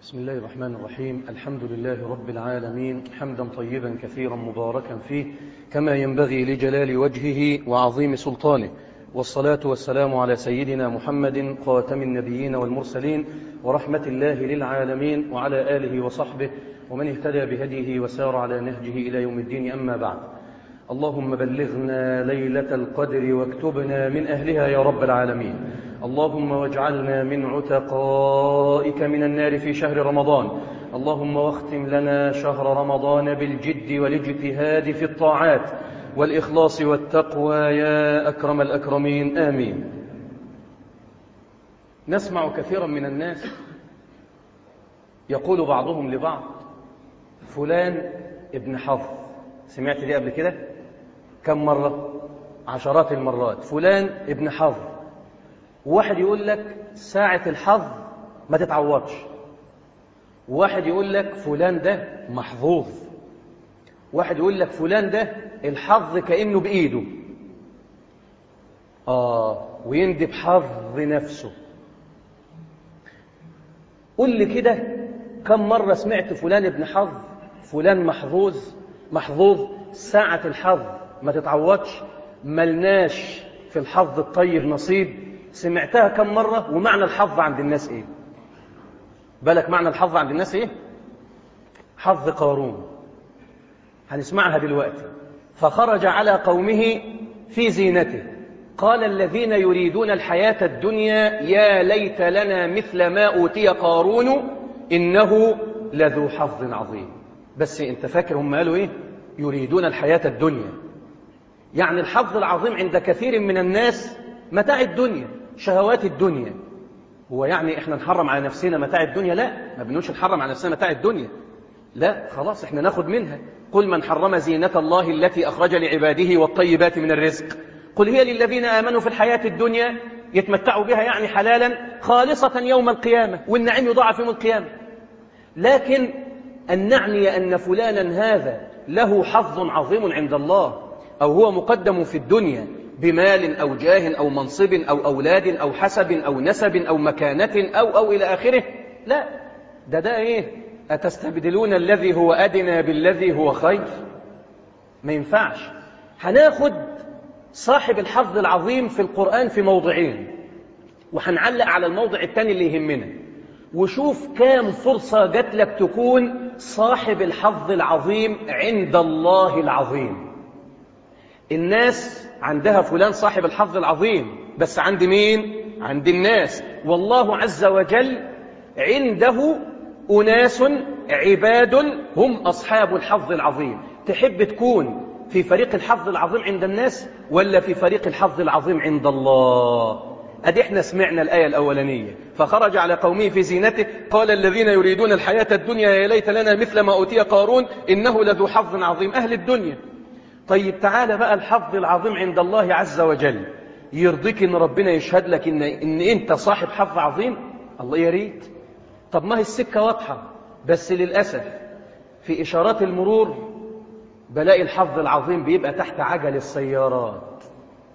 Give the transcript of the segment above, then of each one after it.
بسم الله الرحمن الرحيم الحمد لله رب العالمين حمدا طيبا كثيرا مباركا فيه كما ينبغي لجلال وجهه وعظيم سلطانه والصلاة والسلام على سيدنا محمد خاتم النبيين والمرسلين ورحمة الله للعالمين وعلى آله وصحبه ومن اهتدى بهديه وسار على نهجه إلى يوم الدين أما بعد اللهم بلغنا ليلة القدر واكتبنا من أهلها يا رب العالمين اللهم واجعلنا من عتقائك من النار في شهر رمضان اللهم واختم لنا شهر رمضان بالجد والاجتهاد في الطاعات والإخلاص والتقوى يا أكرم الأكرمين آمين نسمع كثيرا من الناس يقول بعضهم لبعض فلان ابن حظ سمعت دي قبل كده كم مرة عشرات المرات فلان ابن حظ وواحد يقول لك ساعة الحظ ما تتعوضش وواحد يقول لك فلان ده محظوظ واحد يقول لك فلان ده الحظ كأنه بإيده آه ويندب حظ نفسه قل لي كده كم مرة سمعت فلان ابن حظ فلان محظوظ محظوظ ساعة الحظ ما تتعوضش ملناش في الحظ الطيب نصيب سمعتها كم مرة ومعنى الحظ عند الناس ايه بالك معنى الحظ عند الناس ايه حظ قارون هنسمعها دلوقتي فخرج على قومه في زينته قال الذين يريدون الحياة الدنيا يا ليت لنا مثل ما أوتي قارون إنه لذو حظ عظيم بس انت فاكر هم قالوا ايه يريدون الحياة الدنيا يعني الحظ العظيم عند كثير من الناس متاع الدنيا شهوات الدنيا هو يعني احنا نحرم على نفسنا متاع الدنيا لا ما بنقولش نحرم على نفسنا متاع الدنيا لا خلاص احنا ناخد منها قل من حرم زينة الله التي أخرج لعباده والطيبات من الرزق قل هي للذين آمنوا في الحياة الدنيا يتمتعوا بها يعني حلالا خالصة يوم القيامة والنعيم يضاعف يوم القيامة لكن أن نعني أن فلانا هذا له حظ عظيم عند الله أو هو مقدم في الدنيا بمال أو جاه أو منصب أو أولاد أو حسب أو نسب أو مكانة أو أو إلى آخره لا ده ده إيه أتستبدلون الذي هو أدنى بالذي هو خير ما ينفعش هناخد صاحب الحظ العظيم في القرآن في موضعين وهنعلق على الموضع الثاني اللي يهمنا وشوف كام فرصة جات لك تكون صاحب الحظ العظيم عند الله العظيم الناس عندها فلان صاحب الحظ العظيم بس عند مين؟ عند الناس والله عز وجل عنده أناس عباد هم أصحاب الحظ العظيم تحب تكون في فريق الحظ العظيم عند الناس ولا في فريق الحظ العظيم عند الله أدي احنا سمعنا الآية الأولانية فخرج على قومه في زينته قال الذين يريدون الحياة الدنيا يا ليت لنا مثل ما أوتي قارون إنه لذو حظ عظيم أهل الدنيا طيب تعالى بقى الحظ العظيم عند الله عز وجل يرضيك ان ربنا يشهد لك ان, إن انت صاحب حظ عظيم الله يا ريت طب ما هي السكة واضحة بس للأسف في إشارات المرور بلاقي الحظ العظيم بيبقى تحت عجل السيارات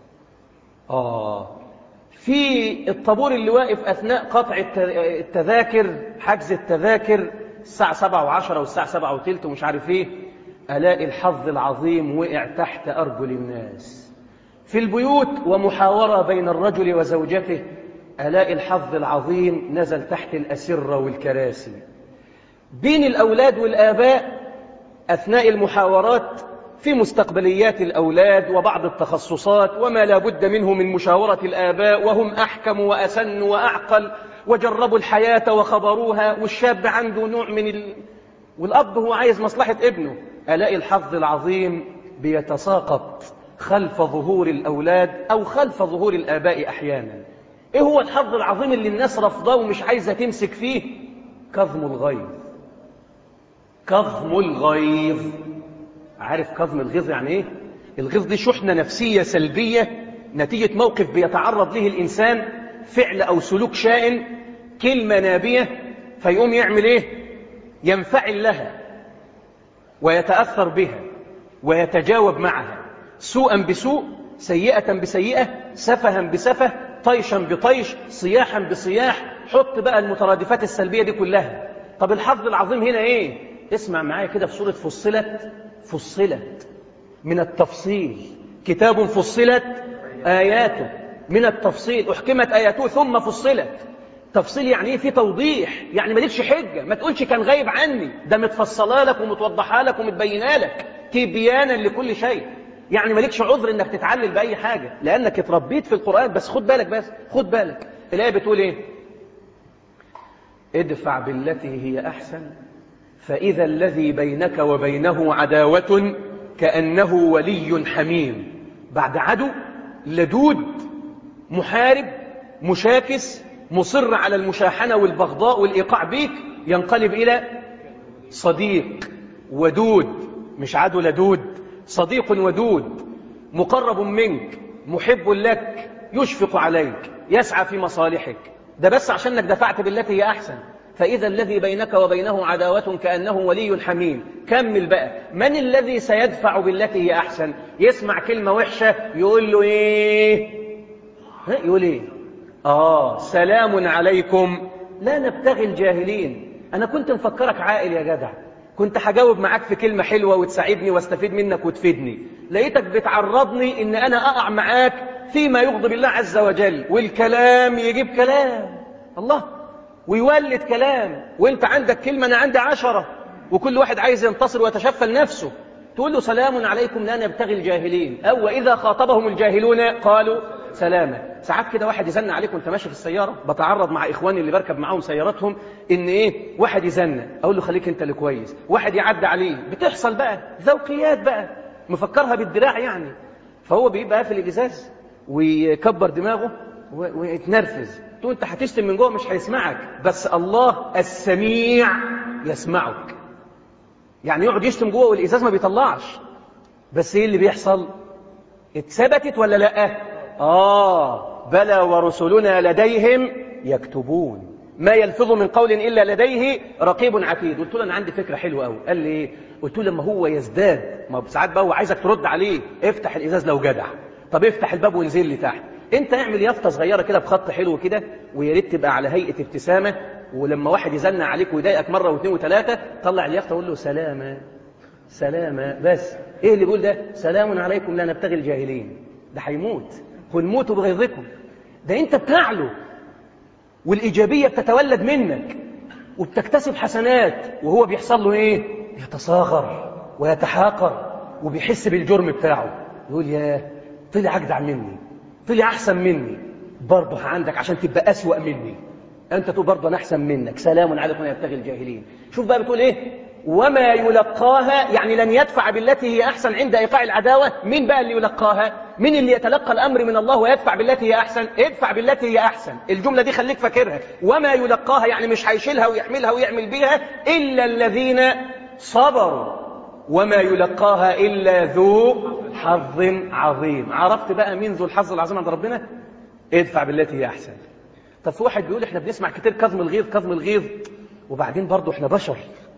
آه في الطابور اللي واقف أثناء قطع التذاكر حجز التذاكر الساعة سبعة وعشرة والساعة سبعة وتلت ومش عارف ايه ألاقي الحظ العظيم وقع تحت أرجل الناس في البيوت ومحاورة بين الرجل وزوجته ألاقي الحظ العظيم نزل تحت الأسرة والكراسي بين الأولاد والآباء أثناء المحاورات في مستقبليات الأولاد وبعض التخصصات وما لا بد منه من مشاورة الآباء وهم أحكم وأسن وأعقل وجربوا الحياة وخبروها والشاب عنده نوع من ال... والأب هو عايز مصلحة ابنه ألاقي الحظ العظيم بيتساقط خلف ظهور الأولاد أو خلف ظهور الآباء أحيانا إيه هو الحظ العظيم اللي الناس رفضاه ومش عايزة تمسك فيه كظم الغيظ كظم الغيظ عارف كظم الغيظ يعني إيه الغيظ دي شحنة نفسية سلبية نتيجة موقف بيتعرض له الإنسان فعل أو سلوك شائن كلمة نابية فيقوم يعمل إيه ينفعل لها ويتأثر بها ويتجاوب معها سوءا بسوء سيئة بسيئة سفها بسفه طيشا بطيش صياحا بصياح حط بقى المترادفات السلبية دي كلها طب الحظ العظيم هنا ايه اسمع معايا كده في سورة فصلت فصلت من التفصيل كتاب فصلت آياته من التفصيل أحكمت آياته ثم فصلت تفصيل يعني ايه في توضيح يعني مالكش حجة ما تقولش كان غايب عني ده متفصلة لك ومتوضحة لك ومتبينة لك تبيانا لكل شيء يعني مالكش عذر انك تتعلل بأي حاجة لأنك اتربيت في القرآن بس خد بالك بس خد بالك الآية بتقول ايه ادفع بالتي هي أحسن فإذا الذي بينك وبينه عداوة كأنه ولي حميم بعد عدو لدود محارب مشاكس مصر على المشاحنة والبغضاء والإيقاع بيك ينقلب إلى صديق ودود مش عدو لدود صديق ودود مقرب منك محب لك يشفق عليك يسعى في مصالحك ده بس عشانك دفعت بالتي هي أحسن فإذا الذي بينك وبينه عداوة كأنه ولي حميم كمل بقى من الذي سيدفع بالتي هي أحسن يسمع كلمة وحشة يقول له إيه يقول إيه آه سلام عليكم لا نبتغي الجاهلين أنا كنت مفكرك عاقل يا جدع كنت هجاوب معاك في كلمة حلوة وتساعدني واستفيد منك وتفيدني لقيتك بتعرضني إن أنا أقع معاك فيما يغضب الله عز وجل والكلام يجيب كلام الله ويولد كلام وانت عندك كلمة أنا عندي عشرة وكل واحد عايز ينتصر ويتشفى لنفسه تقول له سلام عليكم لا نبتغي الجاهلين أو وإذا خاطبهم الجاهلون قالوا سلاما ساعات كده واحد يزن عليك وانت ماشي في السيارة بتعرض مع إخواني اللي بركب معاهم سياراتهم إن إيه واحد يزن أقول له خليك أنت اللي كويس واحد يعدي عليه بتحصل بقى ذوقيات بقى مفكرها بالدراع يعني فهو بيبقى قافل الإزاز ويكبر دماغه ويتنرفز تقول انت هتشتم من جوه مش هيسمعك بس الله السميع يسمعك يعني يقعد يشتم جوه والازاز ما بيطلعش بس ايه اللي بيحصل اتثبتت ولا لا اه بلى ورسلنا لديهم يكتبون ما يلفظ من قول الا لديه رقيب عتيد قلت له انا عندي فكره حلوه قوي قال لي ايه قلت له لما هو يزداد ما ساعات بقى هو عايزك ترد عليه افتح الازاز لو جدع طب افتح الباب وانزل لي تحت انت اعمل يافطه صغيره كده بخط حلو كده ويا ريت تبقى على هيئه ابتسامه ولما واحد يزن عليك ويضايقك مره واثنين وثلاثه طلع اليافطه وقول له سلامه سلامه بس ايه اللي بيقول ده سلام عليكم لا نبتغي الجاهلين ده هيموت قل موتوا بغيظكم ده انت بتعلو والايجابيه بتتولد منك وبتكتسب حسنات وهو بيحصل له ايه يتصاغر ويتحاقر وبيحس بالجرم بتاعه يقول يا طلع اجدع مني طلع احسن مني برضه عندك عشان تبقى اسوأ مني انت تقول برضه انا احسن منك سلام عليكم يبتغي الجاهلين شوف بقى بتقول ايه وما يلقاها يعني لن يدفع بالتي هي احسن عند ايقاع العداوه مين بقى اللي يلقاها مين اللي يتلقى الامر من الله ويدفع بالتي هي احسن ادفع بالتي هي احسن الجمله دي خليك فاكرها وما يلقاها يعني مش هيشيلها ويحملها ويعمل بيها الا الذين صبروا وما يلقاها إلا ذو حظ عظيم عرفت بقى مين ذو الحظ العظيم عند ربنا ادفع بالتي هي أحسن طب في واحد بيقول احنا بنسمع كتير كظم الغيظ كظم الغيظ وبعدين برضه احنا بشر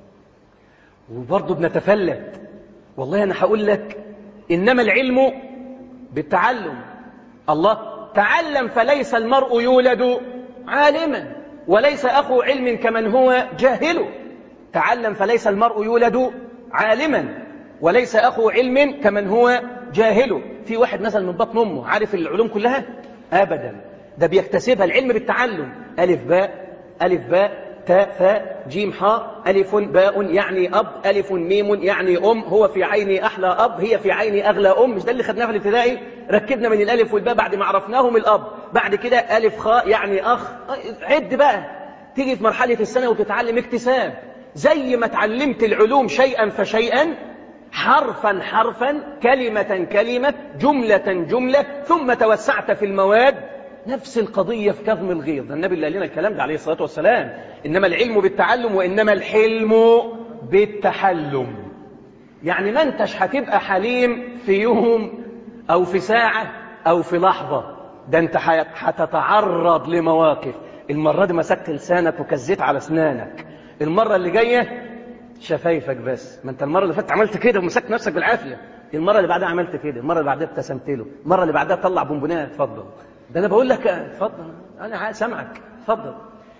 وبرضه بنتفلت والله أنا هقول لك إنما العلم بالتعلم الله تعلم فليس المرء يولد عالما وليس أخو علم كمن هو جاهل تعلم فليس المرء يولد عالما وليس أخو علم كمن هو جاهل في واحد نزل من بطن أمه عارف العلوم كلها أبدا ده بيكتسبها العلم بالتعلم ألف باء ألف باء تاء ثاء جيم حاء ألف باء يعني أب ألف ميم يعني أم هو في عيني أحلى أب هي في عيني أغلى أم مش ده اللي خدناه في الابتدائي ركبنا من الألف والباء بعد ما عرفناهم الأب بعد كده ألف خاء يعني أخ عد بقى تيجي في مرحلة السنة وتتعلم اكتساب زي ما اتعلمت العلوم شيئا فشيئا حرفا حرفا كلمة كلمة جملة جملة ثم توسعت في المواد نفس القضية في كظم الغيظ النبي اللي قال لنا الكلام ده عليه الصلاة والسلام إنما العلم بالتعلم وإنما الحلم بالتحلم يعني ما انتش هتبقى حليم في يوم أو في ساعة أو في لحظة ده انت هتتعرض لمواقف المرة دي مسكت لسانك وكزيت على اسنانك المرة اللي جاية شفايفك بس ما انت المرة اللي فاتت عملت كده ومسكت نفسك بالعافية المرة اللي بعدها عملت كده المرة اللي بعدها ابتسمت له المرة اللي بعدها طلع بونبونات اتفضل ده انا بقول لك اتفضل انا سامعك اتفضل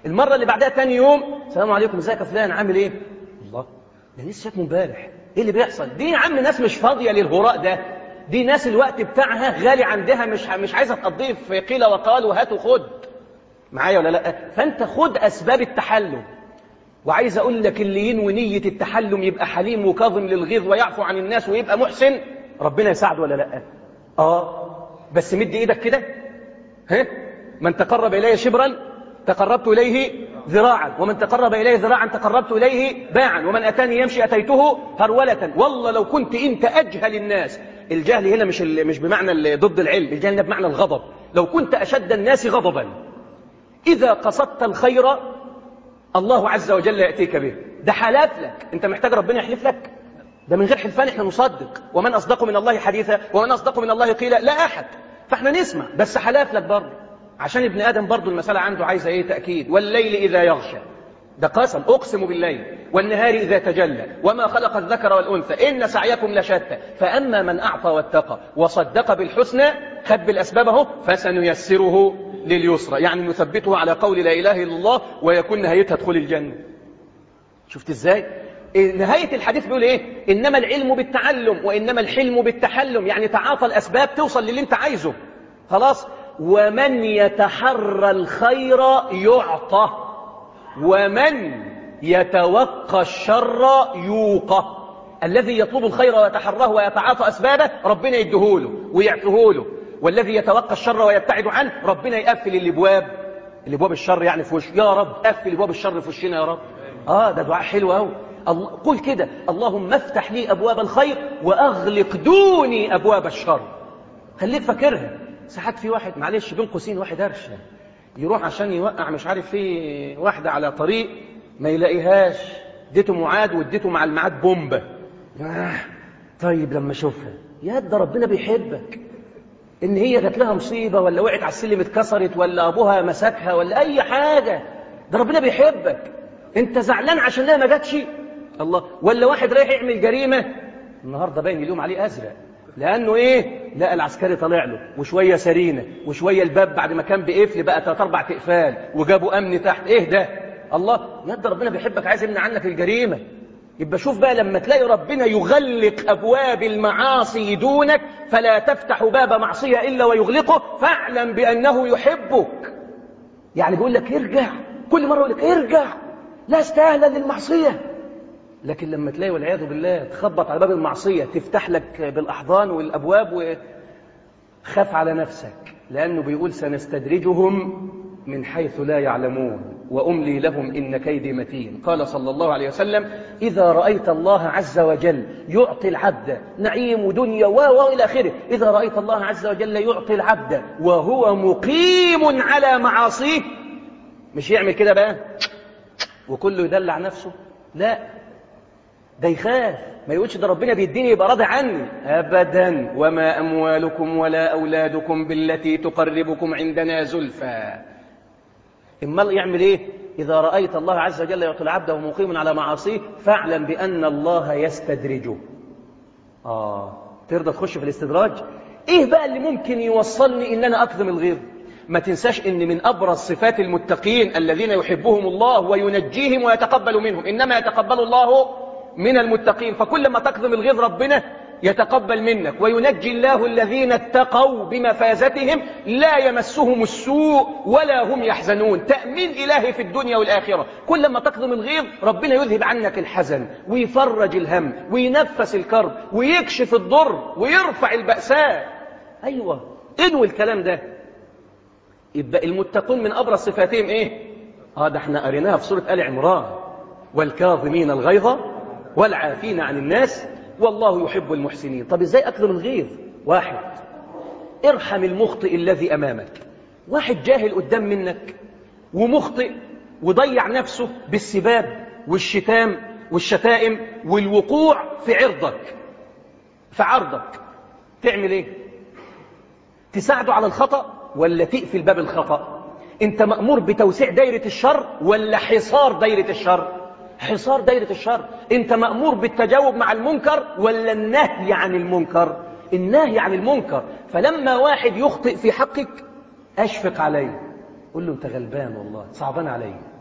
المرة اللي بعدها تاني يوم السلام عليكم ازيك يا فلان عامل ايه الله ده لسه شايفه امبارح ايه اللي بيحصل دي يا عم ناس مش فاضية للهراء ده دي ناس الوقت بتاعها غالي عندها مش مش عايزة تقضيه في قيل وقال وهات وخد معايا ولا لا فانت خد اسباب التحلم وعايز اقول لك اللي ينوي نية التحلم يبقى حليم وكاظم للغيظ ويعفو عن الناس ويبقى محسن ربنا يساعده ولا لا اه بس مد ايدك كده ها من تقرب الي شبرا تقربت اليه ذراعا ومن تقرب الي ذراعا تقربت اليه باعا ومن اتاني يمشي اتيته هرولة والله لو كنت انت اجهل الناس الجهل هنا مش مش بمعنى ضد العلم الجهل هنا بمعنى الغضب لو كنت اشد الناس غضبا اذا قصدت الخير الله عز وجل يأتيك به ده حلف لك انت محتاج ربنا يحلف لك ده من غير حلفان احنا نصدق ومن أصدق من الله حديثا ومن أصدق من الله قيلا لا أحد فاحنا نسمع بس حلف لك برضه عشان ابن آدم برضه المسألة عنده عايزة ايه تأكيد والليل إذا يغشى ده قسم أقسم بالليل والنهار إذا تجلى وما خلق الذكر والأنثى إن سعيكم لشتى فأما من أعطى واتقى وصدق بالحسنى خد بالأسباب اهو فسنيسره لليسرى يعني نثبته على قول لا إله إلا الله ويكون نهايتها دخول الجنة شفت إزاي نهاية الحديث بيقول إيه إنما العلم بالتعلم وإنما الحلم بالتحلم يعني تعاطى الأسباب توصل للي أنت عايزه خلاص ومن يتحرى الخير يعطى ومن يتوقى الشر يوقى الذي يطلب الخير ويتحراه ويتعاطى أسبابه ربنا يديهوله ويعطيهوله والذي يتوقى الشر ويبتعد عنه ربنا يقفل الابواب الابواب الشر يعني في وش يا رب قفل ابواب الشر في وشنا يا رب اه ده دعاء حلو قوي الله قول كده اللهم افتح لي ابواب الخير واغلق دوني ابواب الشر خليك فاكرها ساعات في واحد معلش بين قوسين واحد قرش يروح عشان يوقع مش عارف في واحده على طريق ما يلاقيهاش اديته معاد واديته مع الميعاد بومبه آه طيب لما اشوفها يا ده ربنا بيحبك ان هي جات لها مصيبه ولا وقعت على السلم اتكسرت ولا ابوها مسكها ولا اي حاجه ده ربنا بيحبك انت زعلان عشان لها ما جاتش الله ولا واحد رايح يعمل جريمه النهارده باين اليوم عليه ازرق لانه ايه لقى العسكري طالع له وشويه سرينه وشويه الباب بعد ما كان بقفل بقى ثلاث اربع تقفال وجابوا امن تحت ايه ده الله يا ده ربنا بيحبك عايز يمنع عنك الجريمه يبقى شوف بقى لما تلاقي ربنا يغلق أبواب المعاصي دونك فلا تفتح باب معصية إلا ويغلقه فاعلم بأنه يحبك يعني بيقول لك ارجع كل مرة يقول لك ارجع لا استاهل للمعصية لكن لما تلاقي والعياذ بالله تخبط على باب المعصية تفتح لك بالأحضان والأبواب وخاف على نفسك لأنه بيقول سنستدرجهم من حيث لا يعلمون وأملي لهم إن كيدي متين قال صلى الله عليه وسلم إذا رأيت الله عز وجل يعطي العبد نعيم ودنيا و إلى آخره إذا رأيت الله عز وجل يعطي العبد وهو مقيم على معاصيه مش يعمل كده بقى وكله يدلع نفسه لا ده يخاف ما يقولش ده ربنا بيديني يبقى راضي عني أبدا وما أموالكم ولا أولادكم بالتي تقربكم عندنا زلفى امال يعمل ايه اذا رايت الله عز وجل يعطي العبد وهو مقيم على معاصيه فاعلم بان الله يستدرجه اه ترضى تخش في الاستدراج ايه بقى اللي ممكن يوصلني ان انا اكظم الغيظ ما تنساش ان من ابرز صفات المتقين الذين يحبهم الله وينجيهم ويتقبل منهم انما يتقبل الله من المتقين فكل ما تكظم الغيظ ربنا يتقبل منك وينجي الله الذين اتقوا بمفازتهم لا يمسهم السوء ولا هم يحزنون تأمين إلهي في الدنيا والآخرة كل ما تقضم الغيظ ربنا يذهب عنك الحزن ويفرج الهم وينفس الكرب ويكشف الضر ويرفع البأساء أيوة انوي الكلام ده يبقى المتقون من أبرز صفاتهم إيه آه ده احنا قريناها في سورة آل عمران والكاظمين الغيظ والعافين عن الناس والله يحب المحسنين طب ازاي اكظم الغيظ واحد ارحم المخطئ الذي امامك واحد جاهل قدام منك ومخطئ وضيع نفسه بالسباب والشتام والشتائم والوقوع في عرضك في عرضك تعمل ايه تساعده على الخطأ ولا تقفل باب الخطأ انت مأمور بتوسيع دايرة الشر ولا حصار دايرة الشر حصار دايرة الشر انت مأمور بالتجاوب مع المنكر ولا النهي عن المنكر النهي عن المنكر فلما واحد يخطئ في حقك اشفق عليه قول له انت غلبان والله صعبان علي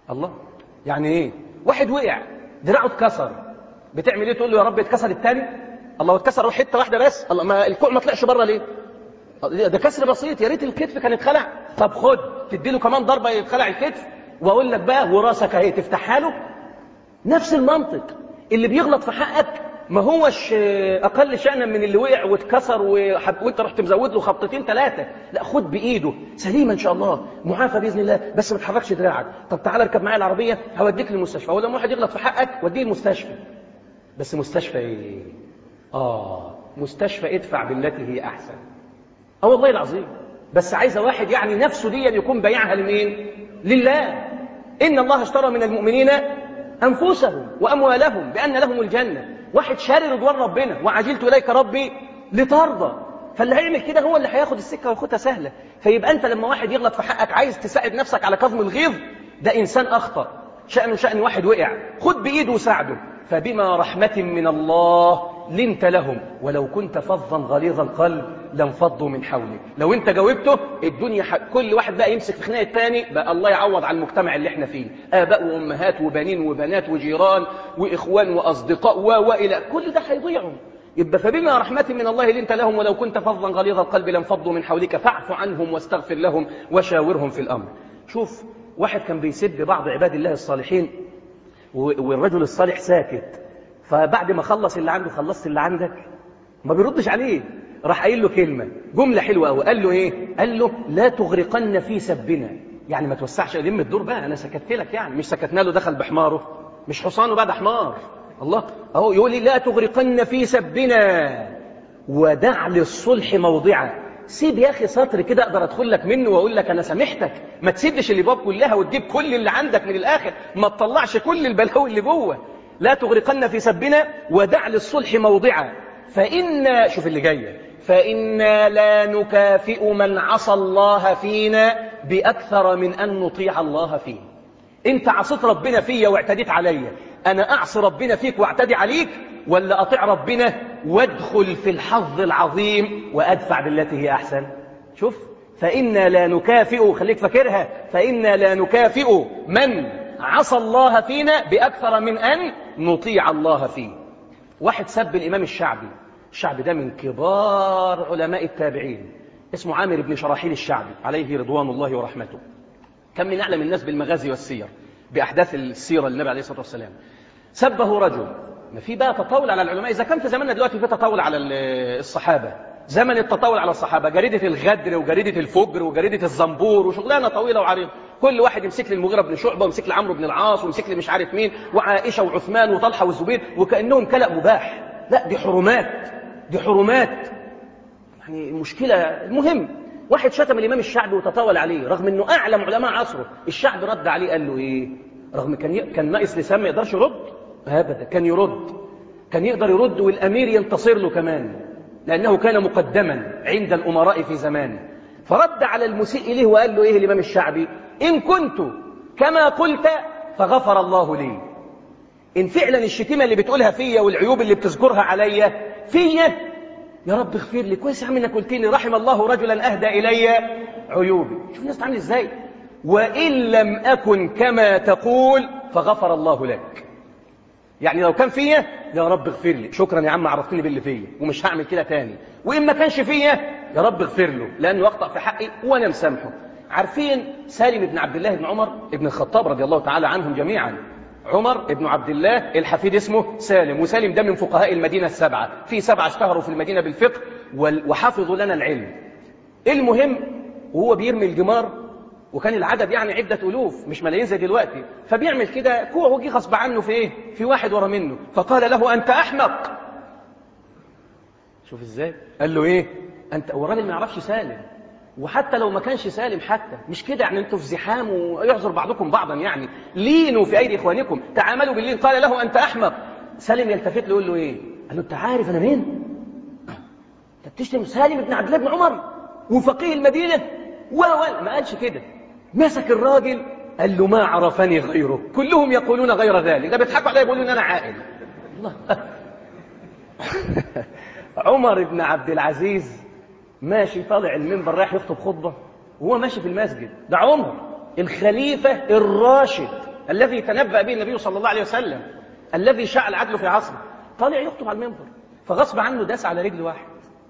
الله يعني ايه واحد وقع دراعه اتكسر بتعمل ايه تقول له يا رب اتكسر التاني الله اتكسر حته واحده بس الله ما الكوع ما طلعش بره ليه ده كسر بسيط يا ريت الكتف كان اتخلع طب خد تدي له كمان ضربه يتخلع الكتف واقول لك بقى وراسك اهي تفتحها له نفس المنطق اللي بيغلط في حقك ما هوش اقل شأنا من اللي وقع واتكسر وحب... وانت رحت مزود له خبطتين ثلاثه لا خد بايده سليمه ان شاء الله معافى باذن الله بس ما تحركش دراعك طب تعالى اركب معايا العربيه هوديك للمستشفى ولما واحد يغلط في حقك وديه المستشفى بس مستشفى ايه اه مستشفى ادفع بالتي هي احسن اه والله العظيم بس عايزه واحد يعني نفسه دي يكون بايعها لمين لله ان الله اشترى من المؤمنين انفسهم واموالهم بان لهم الجنه واحد شاري رضوان ربنا وعجلت اليك ربي لترضى فاللي هيعمل كده هو اللي هياخد السكه وياخدها سهله فيبقى انت لما واحد يغلط في حقك عايز تساعد نفسك على كظم الغيظ ده انسان اخطا شانه شان واحد وقع خد بايده وساعده فبما رحمه من الله لنت لهم ولو كنت فظا غليظ القلب لانفضوا من حولك لو انت جاوبته الدنيا ح... كل واحد بقى يمسك في خناق التاني بقى الله يعوض على المجتمع اللي احنا فيه اباء وامهات وبنين وبنات وجيران واخوان واصدقاء و والى كل ده هيضيعوا يبقى فبما رحمة من الله لنت لهم ولو كنت فظا غليظ القلب لانفضوا من حولك فاعف عنهم واستغفر لهم وشاورهم في الامر شوف واحد كان بيسب بعض عباد الله الصالحين والرجل الصالح ساكت فبعد ما خلص اللي عنده خلصت اللي عندك ما بيردش عليه راح قايل له كلمة جملة حلوة قوي قال له ايه قال له لا تغرقن في سبنا يعني ما توسعش لم الدور بقى انا سكت لك يعني مش سكتنا له دخل بحماره مش حصانه بقى ده حمار الله اهو يقول لي لا تغرقن في سبنا ودع للصلح موضعا سيب يا اخي سطر كده اقدر ادخل لك منه واقول لك انا سامحتك ما تسيبش الابواب كلها وتجيب كل اللي عندك من الاخر ما تطلعش كل البلاوي اللي جوه لا تغرقن في سبنا ودع للصلح موضعا فإنا شوف اللي جاية فإنا لا نكافئ من عصى الله فينا بأكثر من أن نطيع الله فيه انت عصيت ربنا فيا واعتديت عليا انا اعصي ربنا فيك واعتدي عليك ولا اطيع ربنا وادخل في الحظ العظيم وادفع بالتي هي احسن شوف فإنا لا نكافئ خليك فاكرها فإنا لا نكافئ من عصى الله فينا بأكثر من أن نطيع الله فيه واحد سب الإمام الشعبي الشعبي ده من كبار علماء التابعين اسمه عامر بن شراحيل الشعبي عليه رضوان الله ورحمته كان من أعلم الناس بالمغازي والسير بأحداث السيرة للنبي عليه الصلاة والسلام سبه رجل ما في بقى تطاول على العلماء إذا كان في زماننا دلوقتي في تطاول على الصحابة زمن التطاول على الصحابة جريدة الغدر وجريدة الفجر وجريدة الزنبور وشغلانة طويلة وعريضة كل واحد يمسك لي المغيرة بن شعبة ويمسك لي عمرو بن العاص ويمسك لي مش عارف مين وعائشة وعثمان وطلحة والزبير وكأنهم كلأ مباح لا دي حرمات دي حرمات يعني مشكلة المهم واحد شتم الإمام الشعبي وتطاول عليه رغم أنه أعلم علماء عصره الشعب رد عليه قال له إيه رغم كان ي... كان ناقص لسان ما يقدرش يرد أبدا كان يرد كان يقدر يرد والأمير ينتصر له كمان لأنه كان مقدما عند الأمراء في زمانه فرد على المسيء له وقال له إيه الإمام الشعبي إن كنت كما قلت فغفر الله لي إن فعلا الشتيمة اللي بتقولها فيا والعيوب اللي بتذكرها عليا فيا يا رب اغفر لي كويس يا عم انك قلت لي رحم الله رجلا اهدى الي عيوبي شوف الناس تعمل ازاي وان لم اكن كما تقول فغفر الله لك يعني لو كان فيا يا رب اغفر لي شكرا يا عم عرفتني باللي فيا ومش هعمل كده تاني وان ما كانش فيا يا رب اغفر له لانه يخطا في حقي وانا مسامحه عارفين سالم بن عبد الله بن عمر ابن الخطاب رضي الله تعالى عنهم جميعا عمر بن عبد الله الحفيد اسمه سالم وسالم ده من فقهاء المدينة السبعة في سبعة اشتهروا في المدينة بالفقه وحفظوا لنا العلم المهم وهو بيرمي الجمار وكان العدد يعني عدة ألوف مش ملايين زي دلوقتي فبيعمل كده كوع وجي غصب عنه في إيه في واحد ورا منه فقال له أنت أحمق شوف إزاي قال له إيه أنت هو الراجل ما يعرفش سالم وحتى لو ما كانش سالم حتى مش كده يعني انتوا في زحام ويعذر بعضكم بعضا يعني لينوا في ايدي اخوانكم تعاملوا باللين قال له انت احمق سالم يلتفت له يقول له ايه قال له انت عارف انا مين انت بتشتم سالم بن عبد الله بن عمر وفقيه المدينه و ما قالش كده مسك الراجل قال له ما عرفني غيرك كلهم يقولون غير ذلك ده بيضحكوا عليا يقولون ان انا عاقل الله عمر بن عبد العزيز ماشي طالع المنبر رايح يخطب خطبة وهو ماشي في المسجد ده عمر الخليفة الراشد الذي تنبأ به النبي صلى الله عليه وسلم الذي شاع العدل في عصره طالع يخطب على المنبر فغصب عنه داس على رجل واحد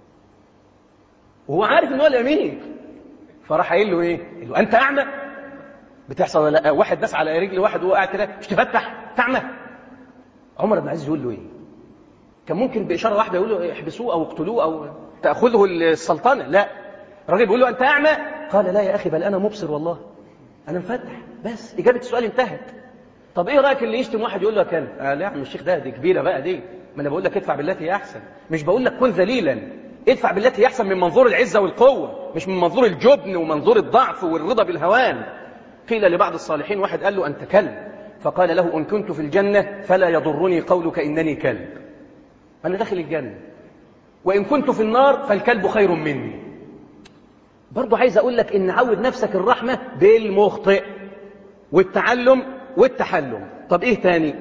وهو عارف ان هو الامير فراح قايل له ايه؟ قال له انت اعمى؟ بتحصل ولا لا؟ واحد داس على رجل واحد وهو قاعد كده مش تفتح تعمى عمر بن العزيز يقول له ايه؟ كان ممكن باشاره واحده يقول له احبسوه او اقتلوه او تاخذه السلطنه لا الراجل بيقول له انت اعمى؟ قال لا يا اخي بل انا مبصر والله انا مفتح بس اجابه السؤال انتهت طب ايه رايك اللي يشتم واحد يقول له يا كلب آه لا يا عم الشيخ ده دي كبيره بقى دي ما انا بقول لك ادفع بالتي هي احسن مش بقول لك كن ذليلا ادفع بالتي هي احسن من منظور العزه والقوه مش من منظور الجبن ومنظور الضعف والرضا بالهوان قيل لبعض الصالحين واحد قال له انت كلب فقال له ان كنت في الجنه فلا يضرني قولك انني كلب انا داخل الجنه وان كنت في النار فالكلب خير مني برضو عايز اقول لك ان عود نفسك الرحمه بالمخطئ والتعلم والتحلم طب ايه تاني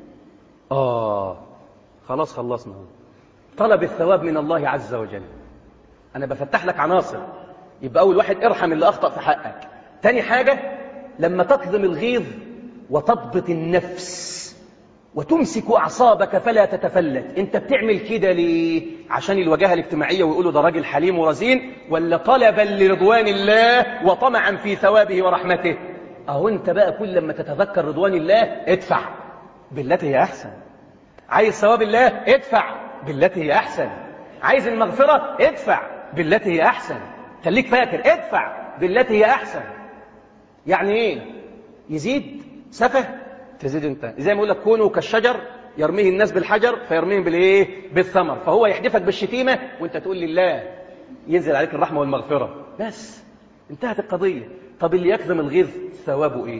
اه خلاص خلصنا طلب الثواب من الله عز وجل انا بفتح لك عناصر يبقى اول واحد ارحم اللي اخطا في حقك تاني حاجه لما تكظم الغيظ وتضبط النفس وتمسك اعصابك فلا تتفلت انت بتعمل كده ليه عشان الوجاهه الاجتماعيه ويقولوا ده راجل حليم ورزين ولا طلبا لرضوان الله وطمعا في ثوابه ورحمته اهو انت بقى كل لما تتذكر رضوان الله ادفع بالتي هي احسن عايز ثواب الله ادفع بالتي هي احسن عايز المغفره ادفع بالتي هي احسن خليك فاكر ادفع بالتي هي احسن يعني ايه يزيد سفه تزيد انت زي ما يقول لك كونوا كالشجر يرميه الناس بالحجر فيرميهم بالايه بالثمر فهو يحدفك بالشتيمه وانت تقول لله ينزل عليك الرحمه والمغفره بس انتهت القضيه طب اللي يكظم الغيظ ثوابه ايه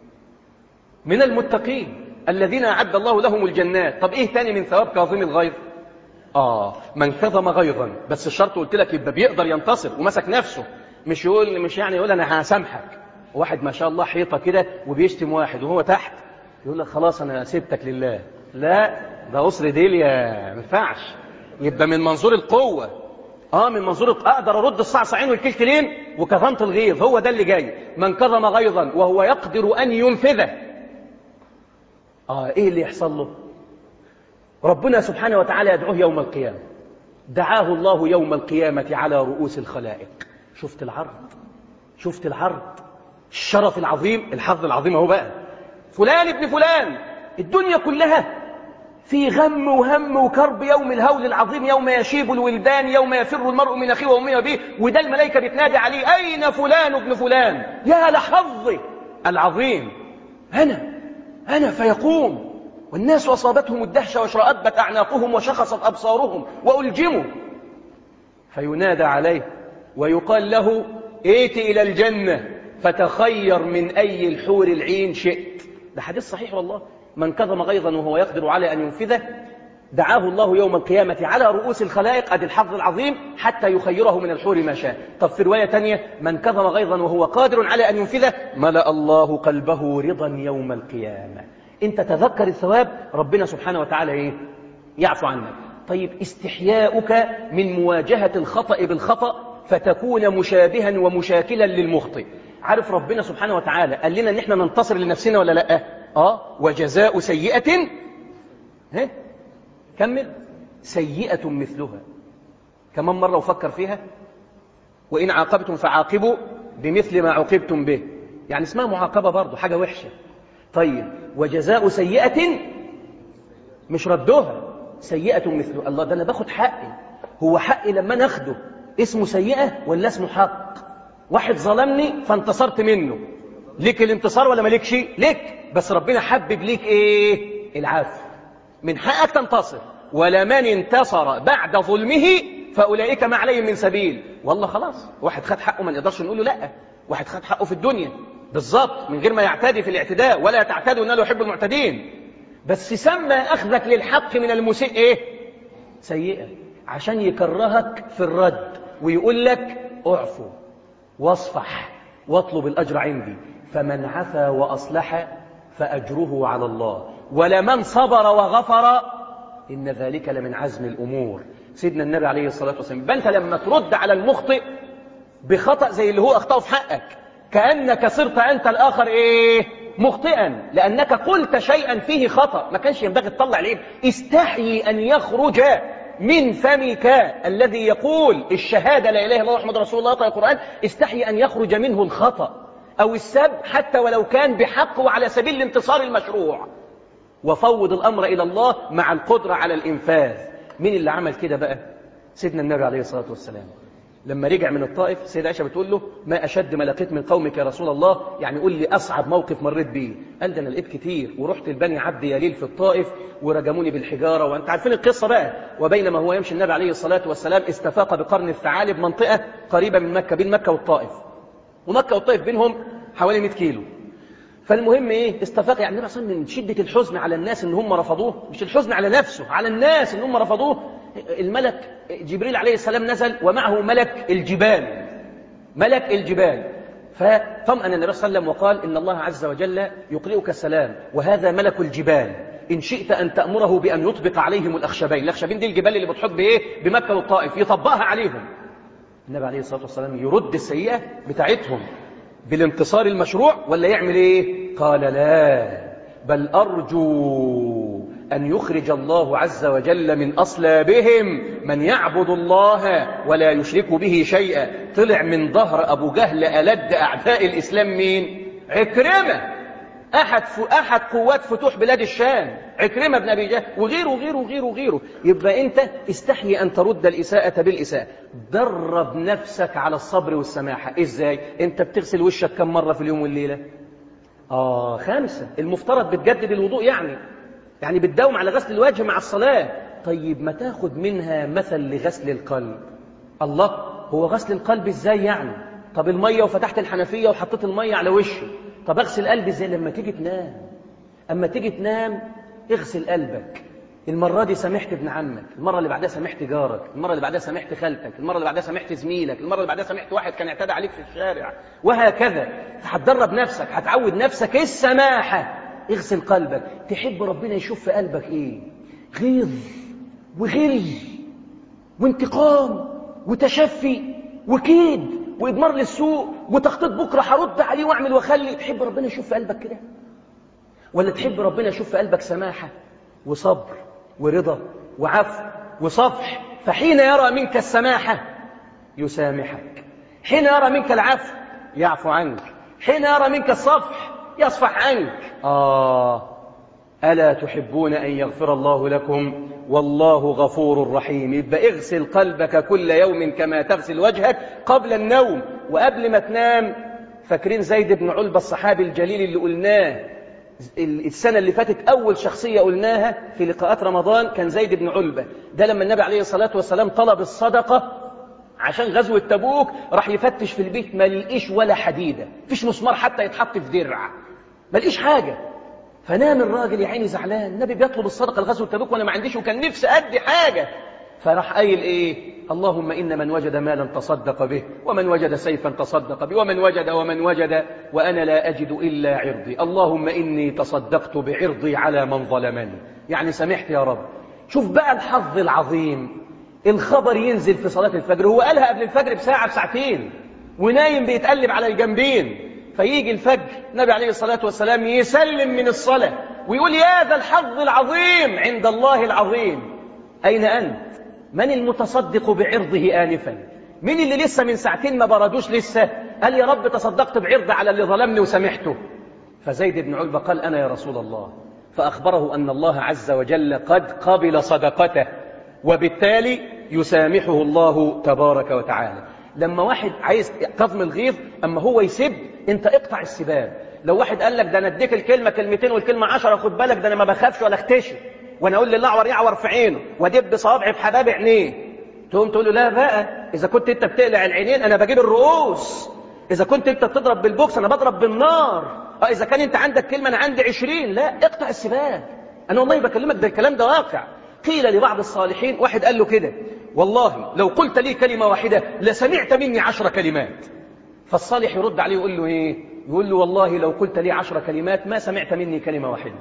من المتقين الذين اعد الله لهم الجنات طب ايه تاني من ثواب كاظم الغيظ اه من كظم غيظا بس الشرط قلت لك يبقى بيقدر ينتصر ومسك نفسه مش يقول مش يعني يقول انا هسامحك واحد ما شاء الله حيطه كده وبيشتم واحد وهو تحت يقول لك خلاص انا سبتك لله لا ده قصر ديليا ما ينفعش يبقى من منظور القوه اه من منظور اقدر ارد الصعصعين والكلكلين وكظمت الغيظ هو ده اللي جاي من كظم غيظا وهو يقدر ان ينفذه اه ايه اللي يحصل له ربنا سبحانه وتعالى يدعوه يوم القيامه دعاه الله يوم القيامه على رؤوس الخلائق شفت العرض شفت العرض الشرف العظيم الحظ العظيم اهو بقى فلان ابن فلان الدنيا كلها في غم وهم وكرب يوم الهول العظيم يوم يشيب الولدان يوم يفر المرء من اخيه وامه وابيه وده الملائكه بتنادي عليه اين فلان ابن فلان يا لحظه العظيم انا انا فيقوم والناس اصابتهم الدهشه واشرأبت اعناقهم وشخصت ابصارهم والجموا فينادى عليه ويقال له ائت الى الجنه فتخير من اي الحور العين شئت ده حديث صحيح والله من كظم غيظا وهو يقدر على أن ينفذه دعاه الله يوم القيامة على رؤوس الخلائق أدي الحظ العظيم حتى يخيره من الحور ما شاء طب في رواية تانية من كظم غيظا وهو قادر على أن ينفذه ملأ الله قلبه رضا يوم القيامة انت تذكر الثواب ربنا سبحانه وتعالى ايه يعفو عنك طيب استحياؤك من مواجهة الخطأ بالخطأ فتكون مشابها ومشاكلا للمخطئ عارف ربنا سبحانه وتعالى قال لنا ان احنا ننتصر لنفسنا ولا لا اه وجزاء سيئة ها كمل سيئة مثلها كمان مرة وفكر فيها وإن عاقبتم فعاقبوا بمثل ما عوقبتم به يعني اسمها معاقبة برضه حاجة وحشة طيب وجزاء سيئة مش ردوها سيئة مثلها الله ده أنا باخد حقي هو حقي لما أنا أخده اسمه سيئة ولا اسمه حق واحد ظلمني فانتصرت منه ليك الانتصار ولا مالكش ليك بس ربنا حبب ليك ايه العفو من حقك تنتصر ولمن انتصر بعد ظلمه فاولئك ما عليهم من سبيل والله خلاص واحد خد حقه ما نقدرش نقول له لا واحد خد حقه في الدنيا بالظبط من غير ما يعتدي في الاعتداء ولا تعتدوا انه يحب المعتدين بس سمى اخذك للحق من المسيء ايه سيئه عشان يكرهك في الرد ويقول لك اعفو واصفح واطلب الاجر عندي فمن عفا واصلح فاجره على الله ولمن صبر وغفر ان ذلك لمن عزم الامور سيدنا النبي عليه الصلاه والسلام يبقى انت لما ترد على المخطئ بخطا زي اللي هو اخطاه في حقك كانك صرت انت الاخر ايه مخطئا لأنك قلت شيئا فيه خطأ ما كانش ينبغي تطلع العيب استحيي أن يخرج من فمك الذي يقول الشهادة لا إله إلا الله محمد رسول الله القرآن استحيي أن يخرج منه الخطأ أو السب حتى ولو كان بحق وعلى سبيل الانتصار المشروع وفوض الأمر إلى الله مع القدرة على الإنفاذ مين اللي عمل كده بقى سيدنا النبي عليه الصلاة والسلام لما رجع من الطائف سيدة عائشة بتقول له ما أشد ما لقيت من قومك يا رسول الله يعني قول لي أصعب موقف مريت بيه قال ده أنا لقيت كتير ورحت البني عبد يليل في الطائف ورجموني بالحجارة وأنت عارفين القصة بقى وبينما هو يمشي النبي عليه الصلاة والسلام استفاق بقرن الثعالب منطقة قريبة من مكة بين مكة والطائف ومكة والطائف بينهم حوالي 100 كيلو فالمهم ايه استفاق يعني النبي صلى من شدة الحزن على الناس ان هم رفضوه مش الحزن على نفسه على الناس ان هم رفضوه الملك جبريل عليه السلام نزل ومعه ملك الجبال ملك الجبال فطمأن النبي صلى الله عليه وسلم وقال إن الله عز وجل يقرئك السلام وهذا ملك الجبال إن شئت أن تأمره بأن يطبق عليهم الأخشبين الأخشبين دي الجبال اللي بتحط بإيه بمكة والطائف يطبقها عليهم النبي عليه الصلاة والسلام يرد السيئة بتاعتهم بالانتصار المشروع ولا يعمل ايه قال لا بل أرجو أن يخرج الله عز وجل من أصلابهم من يعبد الله ولا يشرك به شيئا طلع من ظهر أبو جهل ألد أعداء الإسلام مين عكرمة أحد ف... أحد قوات فتوح بلاد الشام عكرمة بن أبي جهل وغيره وغيره وغيره وغيره يبقى أنت استحي أن ترد الإساءة بالإساءة درب نفسك على الصبر والسماحة إزاي أنت بتغسل وشك كم مرة في اليوم والليلة آه خمسة المفترض بتجدد الوضوء يعني يعني بتداوم على غسل الوجه مع الصلاة طيب ما تاخد منها مثل لغسل القلب الله هو غسل القلب إزاي يعني طب المية وفتحت الحنفية وحطيت المية على وشه طب اغسل قلبي ازاي لما تيجي تنام اما تيجي تنام اغسل قلبك المرة دي سامحت ابن عمك المرة اللي بعدها سامحت جارك المرة اللي بعدها سامحت خالتك المرة اللي بعدها سامحت زميلك المرة اللي بعدها سامحت واحد كان اعتدى عليك في الشارع وهكذا هتدرب نفسك هتعود نفسك السماحة اغسل قلبك تحب ربنا يشوف في قلبك ايه غيظ وغل وانتقام وتشفي وكيد وإدمار للسوء وتخطيط بكرة هرد عليه وأعمل وأخلي تحب ربنا يشوف في قلبك كده ولا تحب ربنا يشوف في قلبك سماحة وصبر ورضا وعفو وصفح فحين يرى منك السماحة يسامحك حين يرى منك العفو يعفو عنك حين يرى منك الصفح يصفح عنك آه ألا تحبون أن يغفر الله لكم والله غفور رحيم يبقى اغسل قلبك كل يوم كما تغسل وجهك قبل النوم وقبل ما تنام فاكرين زيد بن علبة الصحابي الجليل اللي قلناه السنة اللي فاتت أول شخصية قلناها في لقاءات رمضان كان زيد بن علبة ده لما النبي عليه الصلاة والسلام طلب الصدقة عشان غزوة تبوك راح يفتش في البيت ما لقيش ولا حديدة فيش مسمار حتى يتحط في درع ما لقيش حاجة فنام الراجل يا عيني زعلان النبي بيطلب الصدقه لغزوه تبوك وانا ما عنديش وكان نفسي ادي حاجه فراح قايل ايه اللهم ان من وجد مالا تصدق به ومن وجد سيفا تصدق به ومن وجد ومن وجد وانا لا اجد الا عرضي اللهم اني تصدقت بعرضي على من ظلمني يعني سمحت يا رب شوف بقى الحظ العظيم الخبر ينزل في صلاه الفجر هو قالها قبل الفجر بساعه بساعتين ونايم بيتقلب على الجنبين فيجي الفجر النبي عليه الصلاة والسلام يسلم من الصلاة ويقول يا ذا الحظ العظيم عند الله العظيم أين أنت؟ من المتصدق بعرضه آنفا؟ مين اللي لسه من ساعتين ما بردوش لسه؟ قال يا رب تصدقت بعرض على اللي ظلمني وسامحته فزيد بن علبة قال أنا يا رسول الله فأخبره أن الله عز وجل قد قبل صدقته وبالتالي يسامحه الله تبارك وتعالى لما واحد عايز كظم الغيظ اما هو يسب انت اقطع السباب لو واحد قال لك ده انا اديك الكلمه كلمتين والكلمه عشرة خد بالك ده انا ما بخافش ولا اختشي وانا اقول للاعور يعور في عينه وادب صوابعي في حباب عينيه تقوم تقول له لا بقى اذا كنت انت بتقلع العينين انا بجيب الرؤوس اذا كنت انت بتضرب بالبوكس انا بضرب بالنار اه اذا كان انت عندك كلمه انا عندي عشرين لا اقطع السباب انا والله بكلمك ده الكلام ده واقع قيل لبعض الصالحين واحد قال له كده والله لو قلت لي كلمة واحدة لسمعت مني عشر كلمات فالصالح يرد عليه ويقول له ايه يقول له والله لو قلت لي عشر كلمات ما سمعت مني كلمة واحدة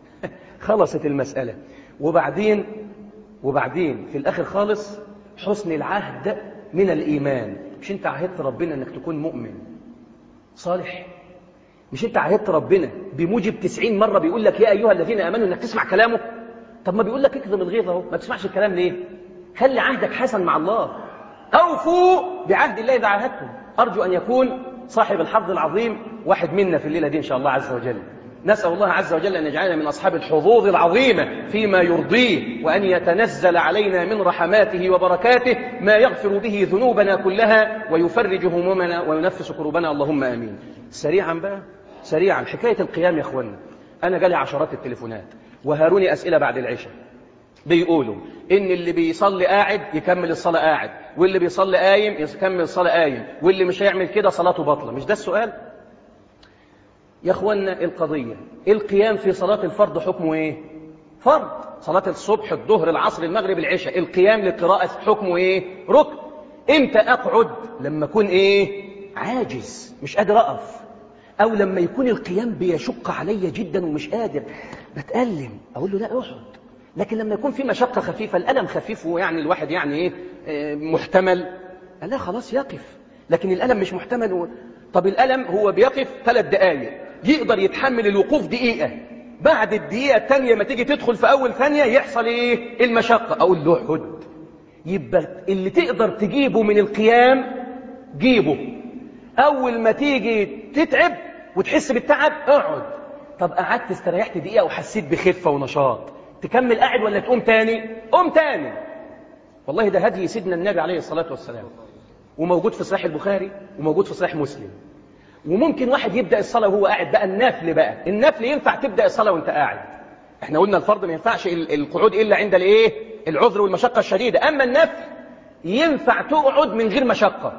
خلصت المسألة وبعدين وبعدين في الآخر خالص حسن العهد من الإيمان مش انت عهدت ربنا انك تكون مؤمن صالح مش انت عهدت ربنا بموجب 90 مرة بيقول لك يا أيها الذين آمنوا انك تسمع كلامه طب ما بيقول لك اكظم الغيظ اهو ما تسمعش الكلام ليه خلي عهدك حسن مع الله أوفوا بعهد الله إذا عاهدتم أرجو أن يكون صاحب الحظ العظيم واحد منا في الليلة دي إن شاء الله عز وجل نسأل الله عز وجل أن يجعلنا من أصحاب الحظوظ العظيمة فيما يرضيه وأن يتنزل علينا من رحماته وبركاته ما يغفر به ذنوبنا كلها ويفرج همومنا وينفس كروبنا اللهم آمين سريعا بقى سريعا حكاية القيام يا أخوانا أنا جالي عشرات التليفونات وهاروني أسئلة بعد العشاء بيقولوا ان اللي بيصلي قاعد يكمل الصلاه قاعد واللي بيصلي قايم يكمل الصلاه قايم واللي مش هيعمل كده صلاته باطله مش ده السؤال يا اخوانا القضيه القيام في صلاه الفرض حكمه ايه فرض صلاه الصبح الظهر العصر المغرب العشاء القيام للقراءه حكمه ايه ركن امتى اقعد لما اكون ايه عاجز مش قادر اقف او لما يكون القيام بيشق عليا جدا ومش قادر بتألم اقول له لا اقعد لكن لما يكون في مشقة خفيفة الألم خفيف ويعني الواحد يعني إيه آه، محتمل قال لا خلاص يقف لكن الألم مش محتمل و... طب الألم هو بيقف ثلاث دقايق يقدر يتحمل الوقوف دقيقة بعد الدقيقة الثانية ما تيجي تدخل في أول ثانية يحصل إيه المشقة أقول له اقعد يبقى اللي تقدر تجيبه من القيام جيبه أول ما تيجي تتعب وتحس بالتعب اقعد طب قعدت استريحت دقيقة وحسيت بخفة ونشاط تكمل قاعد ولا تقوم تاني قوم تاني والله ده هدي سيدنا النبي عليه الصلاة والسلام وموجود في صحيح البخاري وموجود في صحيح مسلم وممكن واحد يبدأ الصلاة وهو قاعد بقى النفل بقى النفل ينفع تبدأ الصلاة وانت قاعد احنا قلنا الفرض ما ينفعش ال- القعود إلا عند الايه العذر والمشقة الشديدة أما النفل ينفع تقعد من غير مشقة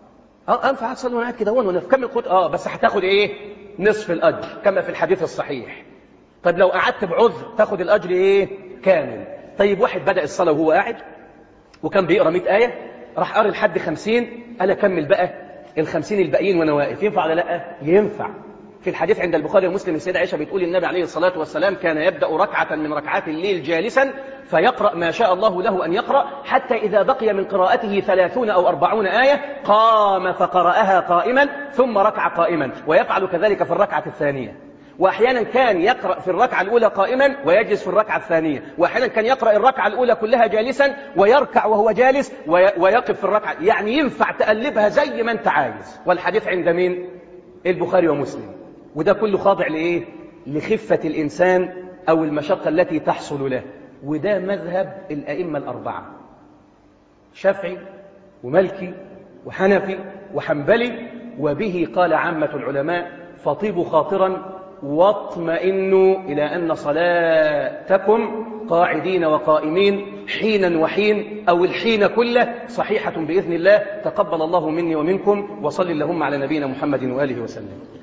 اه انفع اصلي وانا قاعد كده وانا في كمل قعود اه بس هتاخد ايه نصف الاجر كما في الحديث الصحيح طيب لو قعدت بعذر تاخد الأجر إيه كامل طيب واحد بدأ الصلاة وهو قاعد وكان بيقرأ 100 آية راح قاري لحد 50 قال أكمل بقى ال 50 الباقيين وأنا واقف ينفع ولا لا ينفع في الحديث عند البخاري ومسلم السيدة عائشة بتقول النبي عليه الصلاة والسلام كان يبدأ ركعة من ركعات الليل جالسا فيقرأ ما شاء الله له أن يقرأ حتى إذا بقي من قراءته ثلاثون أو أربعون آية قام فقرأها قائما ثم ركع قائما ويفعل كذلك في الركعة الثانية وأحيانا كان يقرأ في الركعة الأولى قائما ويجلس في الركعة الثانية وأحيانا كان يقرأ الركعة الأولى كلها جالسا ويركع وهو جالس وي- ويقف في الركعة يعني ينفع تقلبها زي ما أنت عايز والحديث عند مين؟ البخاري ومسلم وده كله خاضع لإيه؟ لخفة الإنسان أو المشقة التي تحصل له وده مذهب الأئمة الأربعة شافعي وملكي وحنفي وحنبلي وبه قال عامة العلماء فطيبوا خاطرا واطمئنوا إلى أن صلاتكم قاعدين وقائمين حينا وحين أو الحين كله صحيحة بإذن الله تقبل الله مني ومنكم وصل اللهم على نبينا محمد وآله وسلم